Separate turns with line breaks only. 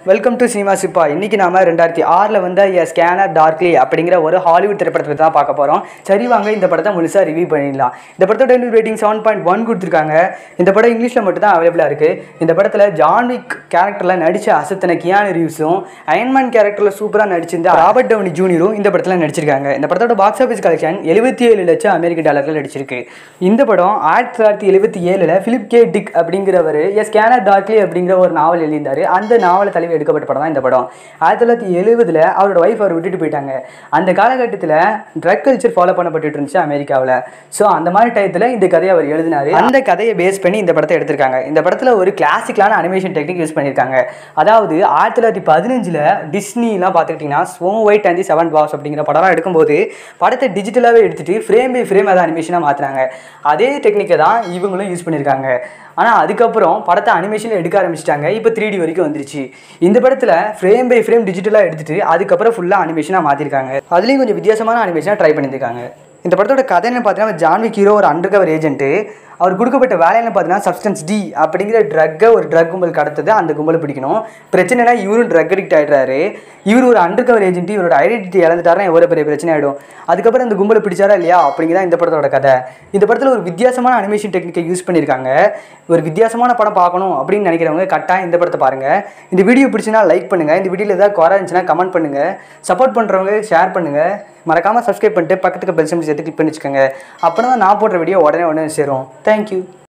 welcome to cinema சிப்பா இன்னைக்கு நாம ரெண்டாயிரத்தி ஆறில் வந்த எ ஸ்கேனர் டார்க்லி அப்படிங்கிற ஒரு ஹாலிவுட் திரைப்படத்தை பற்றி தான் பார்க்க போகிறோம் சரி வாங்க இந்த படத்தை முழுசாக ரிவ்யூ பண்ணிடலாம் இந்த படத்தோட ரேட்டிங் செவன் பாயிண்ட் ஒன் கொடுத்துருக்காங்க இந்த படம் இங்கிலீஷில் மட்டும் தான் அவைலபிளாக இருக்குது இந்த படத்தில் ஜான்விக் கேரக்டரில் நடித்த அசத்தன கியானு ரிவ்ஸும் அயன்மேன் கேரக்டரில் சூப்பராக நடிச்சிருந்த ராபர்ட் டவுனி ஜூனியரும் இந்த படத்தில் நடிச்சிருக்காங்க இந்த படத்தோட பாக்ஸ் ஆஃபீஸ் கலெக்ஷன் எழுபத்தி ஏழு லட்சம் அமெரிக்க டாலர்கள் நடிச்சிருக்கு இந்த படம் ஆயிரத்தி தொள்ளாயிரத்தி எழுபத்தி ஏழில் ஃபிலிப் கே டிக் அப்படிங்கிறவர் எ ஸ்கேனர் டார்க்லி அப்படிங்கிற ஒரு நாவல் எழுதியிருந்தார் அந்த நாவலை தழுவி எடுக்கப்பட்ட படம் தான் இந்த படம் ஆயிரத்தி தொள்ளாயிரத்தி எழுபதில் அவரோட ஒய்ஃப் அவர் விட்டுட்டு போயிட்டாங்க அந்த காலகட்டத்தில் ட்ரக் கல்ச்சர் ஃபாலோ பண்ணப்பட்டு இருந்துச்சு அமெரிக்காவில் ஸோ அந்த மாதிரி டயத்தில் இந்த கதையை அவர் எழுதினார் அந்த கதையை பேஸ் பண்ணி இந்த படத்தை எடுத்திருக்காங்க இந்த படத்தில் ஒரு கிளாசிக்கலான அனிமேஷன் டெக்னிக் யூஸ் பண்ணியிருக்காங்க அதாவது ஆயிரத்தி தொள்ளாயிரத்தி பதினஞ்சில் டிஸ்னிலாம் பார்த்துக்கிட்டிங்கன்னா snow white and the seven பாஸ் அப்படிங்கிற படம்லாம் எடுக்கும்போது படத்தை டிஜிட்டலாகவே எடுத்துட்டு ஃப்ரேம் பை ஃப்ரேம் அதை அனிமேஷனாக மாற்றுறாங்க அதே டெக்னிக்கை தான் இவங்களும் யூஸ் பண்ணியிருக்காங்க ஆனால் அதுக்கப்புறம் படத்தை அனிமேஷனில் எடுக்க ஆரம்பிச்சிட்டாங்க இப்போ த்ரீ டி வரைக்கும் வந்துருச்சு இந்த படத்தில் ஃப்ரேம் பை ஃப்ரேம் டிஜிட்டலாக எடுத்துட்டு அதுக்கப்புறம் ஃபுல்லாக அனிமேஷனாக மாற்றிருக்காங்க அதுலேயும் கொஞ்சம் வித்தியாசமான அனிமேஷனாக ட்ரை பண்ணியிருக்காங்க இந்த படத்தோட கதைன்னு பார்த்தீங்கன்னா ஜான்விக் ஹீரோ ஒரு அண்டர் கவர் ஏஜென்ட்டு அவர் கொடுக்கப்பட்ட வேலைன்னு பார்த்தீங்கன்னா சப்ஸ்டன்ஸ் டி அப்படிங்கிற ட்ரக்கை ஒரு ட்ரக் கும்பல் கடத்தது அந்த கும்பலை பிடிக்கணும் பிரச்சனைனா இவரும் ட்ரக் அடிக்ட் ஆகிடுறாரு இவர் ஒரு அண்டர் கவர் ஏஜென்ட் இவரோட ஐடென்டிட்டி இழந்துட்டாருன்னா எவ்வளோ பெரிய பிரச்சனை ஆகிடும் அதுக்கப்புறம் இந்த கும்பலை பிடிச்சாரா இல்லையா அப்படிங்கிறதான் இந்த படத்தோட கதை இந்த படத்தில் ஒரு வித்தியாசமான அனிமேஷன் டெக்னிக்கை யூஸ் பண்ணியிருக்காங்க ஒரு வித்தியாசமான படம் பார்க்கணும் அப்படின்னு நினைக்கிறவங்க கட்டாயம் இந்த படத்தை பாருங்கள் இந்த வீடியோ பிடிச்சினா லைக் பண்ணுங்கள் இந்த வீடியோவில் ஏதாவது குறை இருந்துச்சுன்னா கமெண்ட் பண்ணுங்கள் சப்போர்ட் பண்ணுறவங்க ஷேர் பண்ணுங்கள் மறக்காமல் சப்ஸ்கிரைப் பண்ணிட்டு பக்கத்துக்கு பெல் சிம்பிள் சேர்த்து கிளிக் பண்ணி வச்சுக்கோங்க அப்போ தான் நான் போடுற வீடியோ உடனே உடனே சேரும் தேங்க்யூ